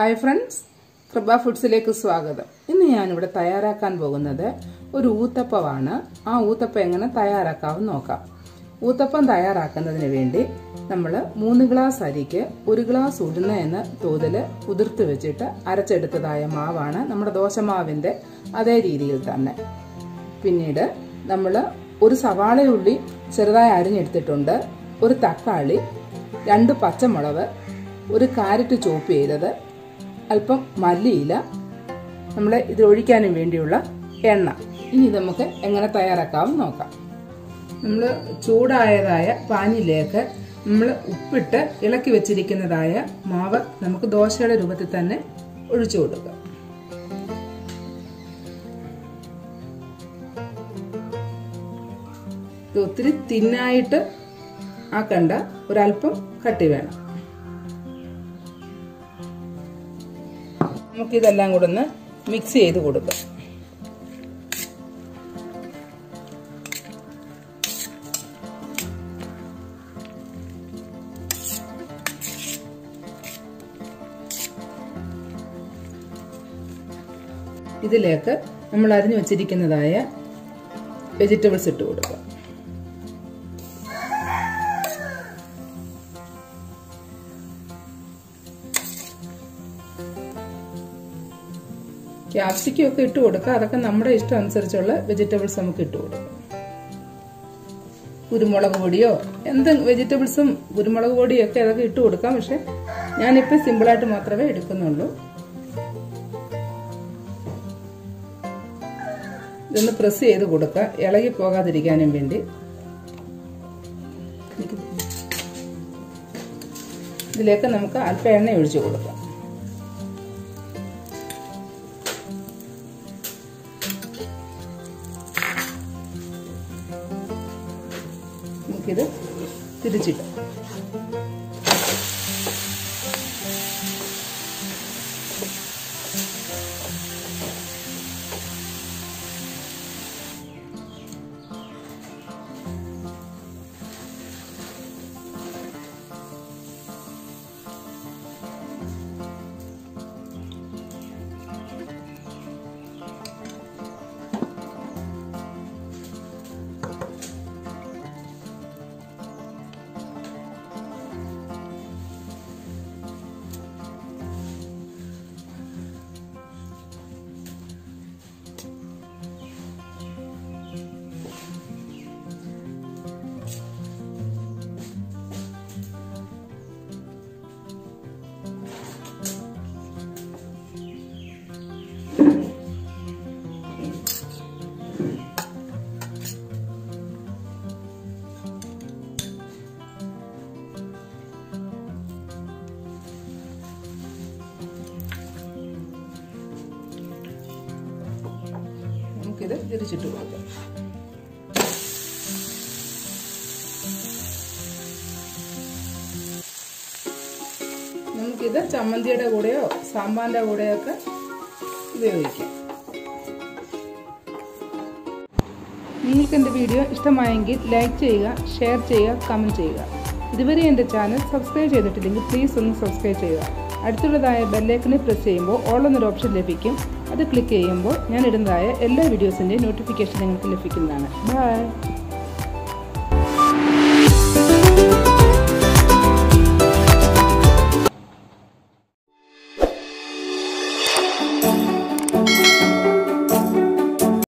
hi friends കൃപ ഫുഡ്സിലേക്ക് സ്വാഗതം ഇന്ന് ഞാനിവിടെ തയ്യാറാക്കാൻ പോകുന്നത് ഒരു ഊത്തപ്പമാണ് ആ ഊത്തപ്പം എങ്ങനെ തയ്യാറാക്കാമെന്ന് നോക്കാം ഊത്തപ്പം തയ്യാറാക്കുന്നതിന് വേണ്ടി നമ്മൾ മൂന്ന് ഗ്ലാസ് അരിക്ക് ഒരു ഗ്ലാസ് ഉഴുന്ന എന്ന തോതിൽ കുതിർത്ത് വെച്ചിട്ട് അരച്ചെടുത്തതായ മാവാണ് നമ്മുടെ ദോശമാവിൻ്റെ അതേ രീതിയിൽ തന്നെ പിന്നീട് നമ്മൾ ഒരു സവാളയുള്ളി ചെറുതായി അരിഞ്ഞെടുത്തിട്ടുണ്ട് ഒരു തക്കാളി രണ്ട് പച്ചമുളക് ഒരു കാരറ്റ് ചോപ്പ് ചെയ്തത് അല്പം മല്ലിയില നമ്മൾ ഇത് ഒഴിക്കാനും വേണ്ടിയുള്ള എണ്ണ ഇനി നമുക്ക് എങ്ങനെ തയ്യാറാക്കാവും നോക്കാം നമ്മൾ ചൂടായതായ പാനിലേക്ക് നമ്മൾ ഉപ്പിട്ട് ഇളക്കി വെച്ചിരിക്കുന്നതായ മാവ് നമുക്ക് ദോശയുടെ രൂപത്തിൽ തന്നെ ഒഴിച്ചു കൊടുക്കാം ഇത് ഒത്തിരി തിന്നായിട്ട് ആക്കണ്ട ഒരല്പം കട്ടി വേണം നമുക്കിതെല്ലാം കൂടെ ഒന്ന് മിക്സ് ചെയ്ത് കൊടുക്കാം ഇതിലേക്ക് നമ്മൾ അരിഞ്ഞു വെച്ചിരിക്കുന്നതായ വെജിറ്റബിൾസ് ഇട്ട് കൊടുക്കുക ക്യാപ്സിക്കം ഒക്കെ ഇട്ട് കൊടുക്കുക അതൊക്കെ നമ്മുടെ ഇഷ്ടം അനുസരിച്ചുള്ള വെജിറ്റബിൾസ് നമുക്ക് ഇട്ട് കൊടുക്കാം കുരുമുളക് പൊടിയോ എന്ത് വെജിറ്റബിൾസും കുരുമുളക് പൊടിയോ ഒക്കെ അതൊക്കെ ഇട്ട് കൊടുക്കാം പക്ഷെ ഞാനിപ്പോൾ സിമ്പിളായിട്ട് മാത്രമേ എടുക്കുന്നുള്ളൂ ഇതൊന്ന് പ്രസ് ചെയ്ത് കൊടുക്കുക ഇളകി പോകാതിരിക്കാനും വേണ്ടി ഇതിലേക്ക് നമുക്ക് അല്പം എണ്ണ ഒഴിച്ചു കൊടുക്കാം നമുക്കിത് തിരിച്ചിട്ട് നമുക്കിത് തിരിച്ചിട്ട് കൊടുക്കാം നമുക്കിത് ചമ്മന്തിയുടെ കൂടെയോ സാമ്പാറിന്റെ കൂടെയോ ഒക്കെ ഉപയോഗിക്കാം നിങ്ങൾക്ക് എൻ്റെ വീഡിയോ ഇഷ്ടമായെങ്കിൽ ലൈക്ക് ചെയ്യുക ഷെയർ ചെയ്യുക കമൻറ്റ് ചെയ്യുക ഇതുവരെ എൻ്റെ ചാനൽ സബ്സ്ക്രൈബ് ചെയ്തിട്ടില്ലെങ്കിൽ പ്ലീസ് ഒന്ന് സബ്സ്ക്രൈബ് ചെയ്യുക അടുത്തുള്ളതായ ബെല്ലൈക്കണിൽ പ്രസ് ചെയ്യുമ്പോൾ ഓൾ എന്നൊരു ഓപ്ഷൻ ലഭിക്കും അത് ക്ലിക്ക് ചെയ്യുമ്പോൾ ഞാൻ ഇടുന്നതായ എല്ലാ വീഡിയോസിൻ്റെയും നോട്ടിഫിക്കേഷൻ നിങ്ങൾക്ക് ലഭിക്കുന്നതാണ് ബൈ